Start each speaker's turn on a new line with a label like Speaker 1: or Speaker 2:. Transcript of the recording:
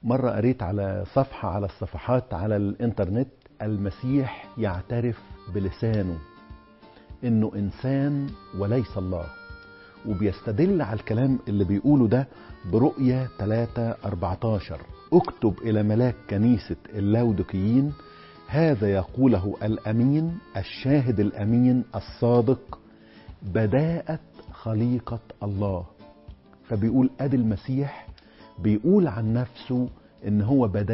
Speaker 1: مرة قريت على صفحة على الصفحات على الإنترنت المسيح يعترف بلسانه إنه إنسان وليس الله وبيستدل على الكلام اللي بيقوله ده برؤية 3 14 اكتب إلى ملاك كنيسة اللاودكيين هذا يقوله الأمين الشاهد الأمين الصادق بداءة خليقة الله فبيقول أدي المسيح بيقول عن نفسه إن هو بداية